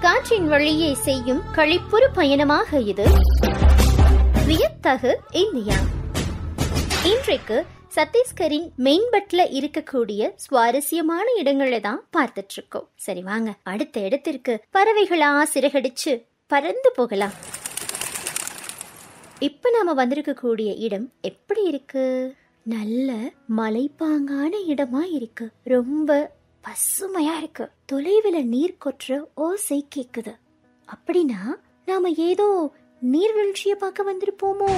காற்றின் வழியே செய்யும் களிப்புறு பயணமாக இது வியத்தகு இந்தியா இன்றைக்கு சத்தீஸ்கரின் மெயின்பட்ல இருக்கக்கூடிய சுவாரஸ்யமான இடங்களை தான் பார்த்துட்டு இருக்கோம் சரி வாங்க அடுத்த இடத்திற்கு பறவைகளா சிறகடிச்சு பறந்து போகலாம் இப்ப நாம வந்திருக்கக்கூடிய இடம் எப்படி இருக்கு நல்ல மலைப்பாங்கான இடமா இருக்கு ரொம்ப பசுமையா இருக்கு தொலைவில் நீர் கொற்ற ஓசை கேக்குது அப்படின்னா நாம ஏதோ நீர்வீழ்ச்சிய பார்க்க வந்திருப்போமோ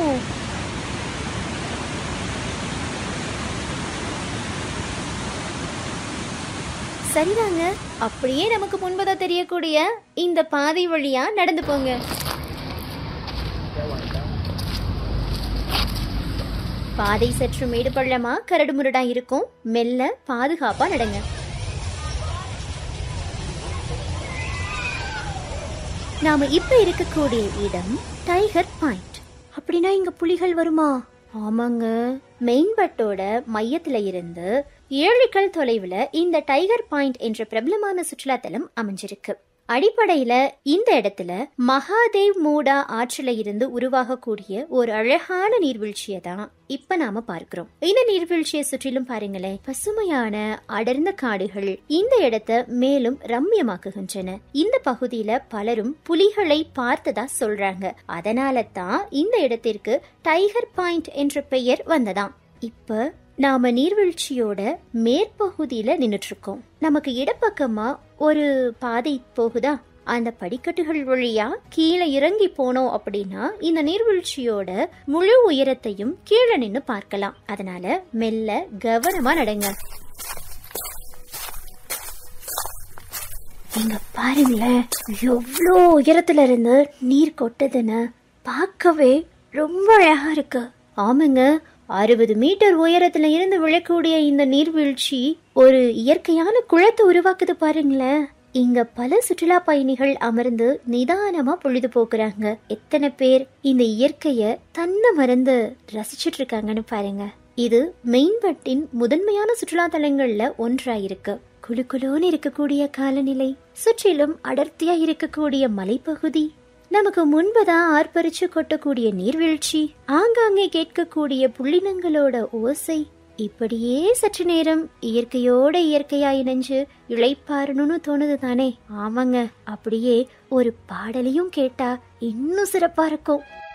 சரிதாங்க அப்படியே நமக்கு முன்பதா தெரியக்கூடிய இந்த பாதை வழியா நடந்து போங்க பாதை சற்று மேடு பள்ளமா கரடு முரடா இருக்கும் மெல்ல பாதுகாப்பா நடங்க நாம இப்ப இருக்கக்கூடிய இடம் டைகர் பாயிண்ட் அப்படின்னா இங்க புலிகள் வருமா ஆமாங்க மெயின்பட்டோட மையத்துல இருந்து ஏழு கல் தொலைவுல இந்த டைகர் பாயிண்ட் என்ற பிரபலமான சுற்றுலாத்தலம் அமைஞ்சிருக்கு அடிப்படையில இந்த இடத்துல மகாதேவ் மூடா ஆற்றுல இருந்து உருவாகக்கூடிய ஒரு அழகான நீர்வீழ்ச்சியை தான் இப்ப நாம பார்க்கிறோம் இந்த நீர்வீழ்ச்சியை சுற்றிலும் பாருங்களேன் பசுமையான அடர்ந்த காடுகள் இந்த இடத்தை மேலும் ரம்யமாக்குகின்றன இந்த பகுதியில பலரும் புலிகளை பார்த்ததா சொல்றாங்க அதனால தான் இந்த இடத்திற்கு டைகர் பாயிண்ட் என்ற பெயர் வந்ததாம் இப்ப நாம நீர்வீழ்ச்சியோட மேற்பகுதியில நின்னுட்டு இருக்கோம் நமக்கு இடப்பக்கமா ஒரு பாதை போகுதா அந்த படிக்கட்டுகள் வழியா கீழே இறங்கி போனோம் அப்படின்னா இந்த நீர்வீழ்ச்சியோட முழு உயரத்தையும் கீழே நின்னு பார்க்கலாம் அதனால மெல்ல கவனமா நடங்க இங்க பாருங்களேன் எவ்வளோ உயரத்துல இருந்து நீர் கொட்டுதுன்னு பார்க்கவே ரொம்ப அழகா இருக்கு ஆமாங்க அறுபது மீட்டர் உயரத்துல இருந்து விழக்கூடிய இந்த நீர்வீழ்ச்சி ஒரு இயற்கையான குளத்தை உருவாக்குது பாருங்களேன் இங்க பல சுற்றுலா பயணிகள் அமர்ந்து நிதானமா பொழுது போக்குறாங்க எத்தனை பேர் இந்த இயற்கைய தன்னை மறந்து ரசிச்சிட்டு இருக்காங்கன்னு பாருங்க இது மெயின்பட்டின் முதன்மையான சுற்றுலா தலங்கள்ல ஒன்றாயிருக்கு குளு குளுன்னு இருக்கக்கூடிய காலநிலை சுற்றிலும் அடர்த்தியா இருக்கக்கூடிய மலைப்பகுதி நமக்கு முன்பதான் ஆர்ப்பரிச்சு கொட்டக்கூடிய நீர்வீழ்ச்சி ஆங்காங்கே கேட்கக்கூடிய புள்ளினங்களோட ஓசை இப்படியே சற்று நேரம் இயற்கையோட இயற்கையா இணைஞ்சு இளைப்பாறணும்னு தோணுது தானே ஆமாங்க அப்படியே ஒரு பாடலையும் கேட்டா இன்னும் சிறப்பா இருக்கும்